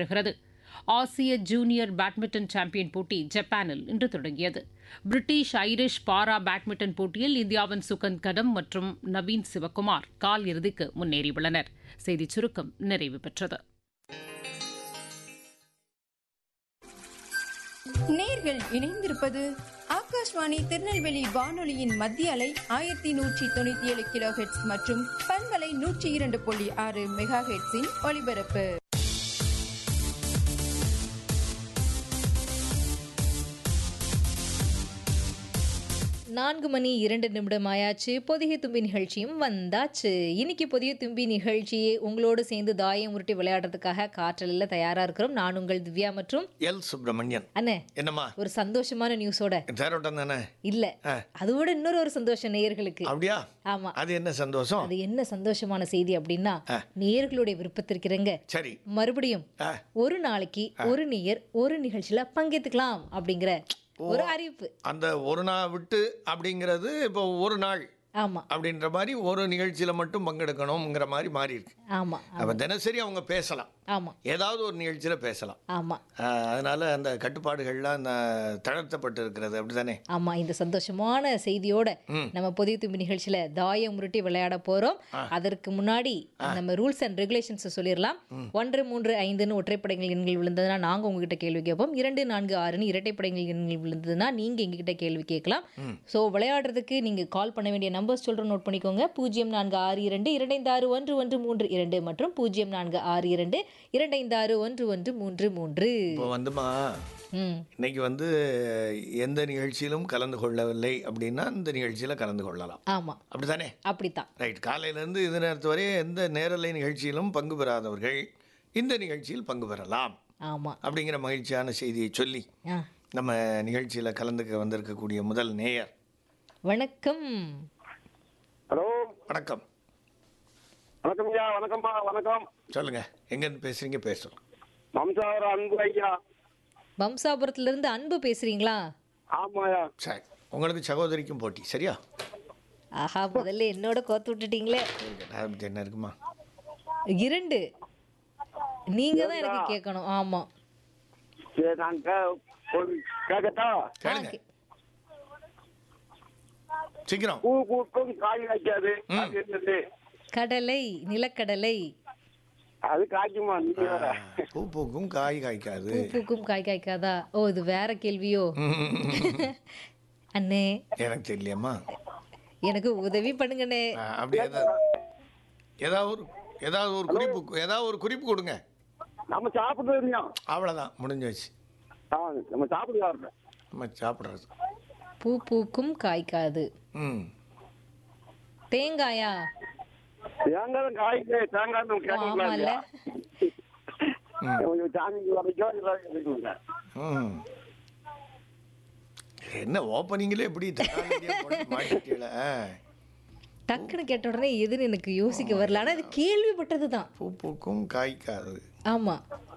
நடைபெறுகிறது ஆசிய junior badminton champion போட்டி ஜப்பானில் இன்று தொடங்கியது பிரிட்டிஷ் ஐரிஷ் பாரா பேட்மிண்டன் போட்டியில் இந்தியாவின் சுகந்த் கடம் மற்றும் நவீன் சிவக்குமார் கால் இறுதிக்கு முன்னேறியுள்ளனர் செய்திச் சுருக்கம் நிறைவு பெற்றது நேர்கள் இணைந்திருப்பது ஆகாஷ்வாணி திருநெல்வேலி வானொலியின் மத்திய அலை ஆயிரத்தி நூற்றி தொண்ணூத்தி ஏழு கிலோ ஹெட்ஸ் மற்றும் பண்பலை நூற்றி இரண்டு புள்ளி ஆறு மெகா ஹெட்ஸின் ஒலிபரப்பு நான்கு மணி இரண்டு நிமிடம் ஆயாச்சு பொதிகை தும்பி நிகழ்ச்சியும் வந்தாச்சு இன்னைக்கு பொதிகை தும்பி நிகழ்ச்சியை உங்களோடு சேர்ந்து தாயம் உருட்டி விளையாடுறதுக்காக காற்றலில் தயாரா இருக்கிறோம் நான் உங்கள் திவ்யா மற்றும் எல் சுப்பிரமணியன் அண்ணே என்னம்மா ஒரு சந்தோஷமான நியூஸோட தேரோட்டம் தானே இல்ல ஆ. அதோட இன்னொரு ஒரு சந்தோஷம் நேயர்களுக்கு அப்படியா ஆமா அது என்ன சந்தோஷம் அது என்ன சந்தோஷமான செய்தி அப்படின்னா நேயர்களுடைய விருப்பத்திற்கிறங்க சரி மறுபடியும் ஆ. ஒரு நாளைக்கு ஒரு நேயர் ஒரு நிகழ்ச்சியில பங்கேத்துக்கலாம் அப்படிங்கிற ஒரு அறிவிப்பு அந்த ஒரு நாள் விட்டு அப்படிங்கிறது இப்போ ஒரு நாள் ஆமா அப்படின்ற மாதிரி ஒரு நிகழ்ச்சியில் மட்டும் பங்கெடுக்கணுங்கிற மாதிரி மாறி இருக்கு ஆமா அப்போ தினசரி அவங்க பேசலாம் ஆமா ஏதாவது ஒரு நிகழ்ச்சியில் பேசலாம் ஆமா ஆஹ், அதனால அந்த கட்டுப்பாடுகள்லாம் அந்த தளர்த்தப்பட்டு இருக்கிறது அப்படிதானே ஆமா இந்த சந்தோஷமான செய்தியோட நம்ம பொதிய தும்பி நிகழ்ச்சியில தாயம் உருட்டி விளையாட போறோம் அதற்கு முன்னாடி நம்ம ரூல்ஸ் அண்ட் ரெகுலேஷன்ஸ் சொல்லிடலாம் ஒன்று மூன்று ஐந்துன்னு ஒற்றைப்படைகள் எண்கள் விழுந்ததுன்னா நாங்க உங்ககிட்ட கேள்வி கேட்போம் இரண்டு நான்கு ஆறுன்னு இரட்டைப்படைகள் எண்கள் விழுந்ததுன்னா நீங்க எங்ககிட்ட கேள்வி கேட்கலாம் ஸோ விளையாடுறதுக்கு நீங்க கால் பண்ண வேண்டிய நம்பர்ஸ் சொல்றோம் நோட் பண்ணிக்கோங்க பூஜ்ஜியம் நான்கு ஆறு இரண்டு இரண்டைந்து ஆறு ஒன்று ஒன்று மூன்று இரண்டு மற்றும் பூஜ்ஜியம் நான்கு ஆறு இரண்டு இரண்டைந்து ஆறு ஒன்று ஒன்று மூன்று மூன்று இப்போ வந்துமா ம் இன்னைக்கு வந்து எந்த நிகழ்ச்சியிலும் கலந்து கொள்ளவில்லை அப்படின்னா இந்த நிகழ்ச்சியில் கலந்து கொள்ளலாம் ஆமா அப்படிதானே அப்படித்தான் ரைட் காலையிலேருந்து இது நேரத்து வரை எந்த நேரலை நிகழ்ச்சியிலும் பங்கு பெறாதவர்கள் இந்த நிகழ்ச்சியில் பங்கு பெறலாம் ஆமா அப்படிங்கிற மகிழ்ச்சியான செய்தியை சொல்லி ஆ நம்ம நிகழ்ச்சியில் கலந்துக்க வந்திருக்கக்கூடிய முதல் நேயர் வணக்கம் ஹலோ வணக்கம் வணக்கம் ஐயா வணக்கம்மா வணக்கம் சொல்லுங்க எங்கேருந்து பேசுறீங்க பேசலாம் வம்சாவர அன்பு ஐயா வம்சாபுரத்துல இருந்து அன்பு பேசுறீங்களா ஆமாயா சரி உங்களுக்கு சகோதரிக்கும் போட்டி சரியா ஆஹா முதல்ல என்னோட கோத்து விட்டுட்டீங்களே அதை பற்றி என்ன இருக்குமா இரண்டு நீங்க தான் எனக்கு கேட்கணும் ஆமா சரி நான் கே- ஒரு கேட்கட்டா கேளுங்க சீக்கிரம் பூ பூக்கும் காய் காய்க்காது அது என்னது கடலை நிலக்கடலை அது காய்க்குமா நீங்க வேற பூ பூக்கும் காய் காய்க்காது பூ பூக்கும் காய் காய்க்காதா ஓ இது வேற கேள்வியோ அண்ணே எனக்கு தெரியலையம்மா எனக்கு உதவி பண்ணுங்கண்ணே ஆ, அப்படி ஏதாவது ஏதாவது ஒரு ஏதாவது ஒரு குறிப்பு ஏதாவது ஒரு குறிப்பு கொடுங்க நம்ம சாப்பிட்டு இருந்தோம் அவ்வளோதான் முடிஞ்சு வச்சு ஆ நம்ம சாப்பிட்டு வரேன் நம்ம சாப்பிட்றது பூ பூக்கும் காய்க்காது ம் தேங்காயா தேங்காய் தான் காய்க்கு தேங்காய் நம்ம கேட்கலாம் ஆமால்ல இல்லையா கொஞ்சம் சாமிக்கு வரைக்கும் இதெல்லாம் இருக்குங்க. ம் என்ன ஓப்பனிங்லேயே எப்படி தக்காளியை போட்டு மாட்டிட்டீங்களே டக்குன்னு கேட்ட உடனே எதுன்னு எனக்கு யோசிக்க வரல ஆனா இது கேள்விப்பட்டது தான் பூ பூக்கும் காய்க்காது ஆமா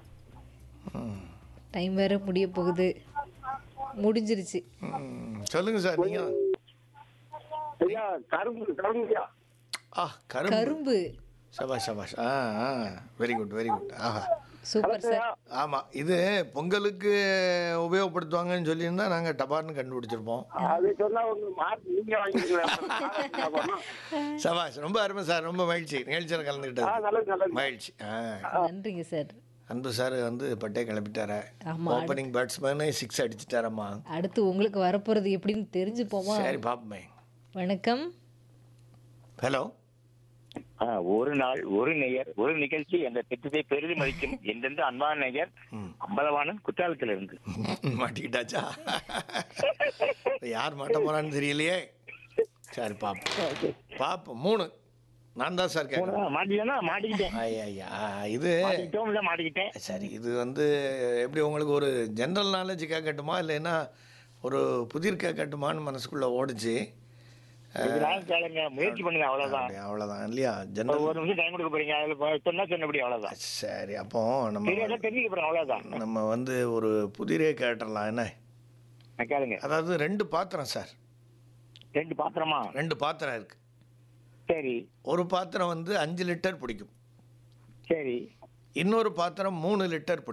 டைம் வேற முடிய போகுது முடிஞ்சிருச்சு ம், சொல்லுங்க சார் நீங்க ஐயா கரும்பு கரும்பு ஐயா ஆ கரும்பு கரும்பு சபாஷ் சபாஷ் ஆ ஆ வெரி குட் வெரி குட் ஆஹா சூப்பர் சார் ஆமாம் இது பொங்கலுக்கு உபயோகப்படுத்துவாங்கன்னு சொல்லியிருந்தா நாங்கள் டபார்னு கண்டுபிடிச்சிருப்போம் அது சொன்னா உங்க மார்க் நீங்க வாங்கிக்கலாம் சபாஷ் ரொம்ப அருமை சார் ரொம்ப மகிழ்ச்சி நிகழ்ச்சியில் ஆ கலந்துக்கிட்டது நல்லது நல்லது மகிழ்ச்சி ஆ நன்றிங்க சார் அன்பு சார் வந்து பட்டே கிளப்பிட்டார ஆமா. ஓப்பனிங் பேட்ஸ்மேனே சிக்ஸ் அடிச்சிட்டாரம்மா அடுத்து உங்களுக்கு வரப்போறது எப்படின்னு தெரிஞ்சுப்போமா சரி பார்ப்போமே வணக்கம் ஹலோ ஆ, ஒரு நாள் ஒரு நேயர் ஒரு நிகழ்ச்சி என்ற திட்டத்தை பெரிதும் மதிக்கும் என்றென்று அன்பான நேயர் அம்பலவாணன் குற்றாலத்திலிருந்து மாட்டிக்கிட்டாச்சா யார் மாட்ட போறான்னு தெரியலையே சரி பார்ப்போம் பார்ப்போம் மூணு நான் தான் சார் கேட்குறேன் போனா, மாட்டிக்கிட்டேனா மாட்டிக்கிட்டேன் ஐயா இது மாட்டிக்கிட்டோம் இல்ல மாட்டிக்கிட்டேன் சரி இது வந்து எப்படி உங்களுக்கு ஒரு ஜென்ரல் நாலேஜ் கேட்கட்டுமா இல்லைன்னா ஒரு புதிர் கேட்கட்டுமான்னு மனசுக்குள்ள ஓடுச்சு இதனால கேளுங்க முயற்சி பண்ணுங்க அவ்வளவுதான் அப்படி அவ்வளோதான் இல்லையா ஜென்ரல் ஒரு நிமிஷம் டைம் கொடுக்க போறீங்க அதுல ப- சொன்னா சொன்னபடி அவ்வளவுதான் சரி அப்போ நம்ம தெரியாத தெரிஞ்சுக்க போறேன் அவ்வளவுதான் நம்ம வந்து ஒரு புதிரே கேட்டுடலாம் என்ன நான் கேளுங்க அதாவது ரெண்டு பாத்திரம் சார் ரெண்டு பாத்திரமா ரெண்டு பாத்திரம் இருக்கு சரி ஒரு பாத்திரம் வந்து அஞ்சு லிட்டர் பிடிக்கும் சரி இன்னொரு பாத்திரம் மூணு லிட்டர் பிடிக்கும்